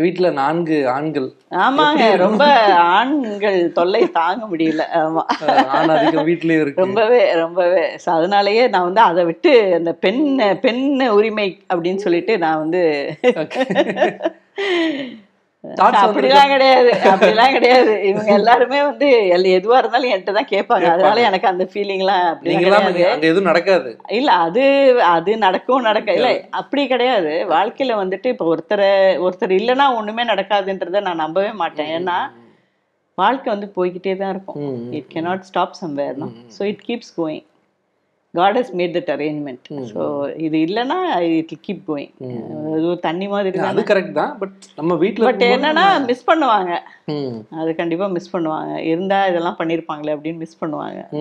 வீட்டுல நான்கு ஆண்கள் ஆமாங்க ரொம்ப ஆண்கள் தொல்லை தாங்க முடியல ஆமா அஹ், ஆண் அதிகம் வீட்லயும் இருக்கு ரொம்பவே ரொம்பவே So, அதனாலயே நான் வந்து அதை விட்டு அந்த பெண் பெண் உரிமை அப்படின்னு சொல்லிட்டு நான் வந்து Thoughts அப்படிலாம் கிடையாது அப்படிலாம் கிடையாது இவங்க எல்லாருமே வந்து எல்- எதுவா இருந்தாலும் என்கிட்ட தான் கேட்பாங்க அதனால எனக்கு அந்த ஃபீலிங்லாம் அப்படிலாம் நீங்களாம் கிடையாது அங்க எதுவும் நடக்காது இல்ல அது அது நடக்கும் நடக்க இல்ல அப்படி கிடையாது வாழ்க்கையில வந்துட்டு இப்போ ஒருத்தரை ஒருத்தர் இல்லைன்னா ஒண்ணுமே நடக்காதுன்றத நான் நம்பவே மாட்டேன் ஏன்னா வாழ்க்கை வந்து போய்கிட்டே தான் இருக்கும் ம், it cannot stop somewhere no so it keeps going God has made that arrangement so இது இல்லைன்னா இட் கீப் கோயிங் அது ஒரு தண்ணி மாதிரி தான் அது கரெக்ட் தான் பட் நம்ம வீட்ல பட் என்னன்னா மிஸ் பண்ணுவாங்க ம் அது கண்டிப்பா மிஸ் பண்ணுவாங்க இருந்தா இதெல்லாம் பண்ணியிருப்பாங்களே அப்படின்னு மிஸ் பண்ணுவாங்க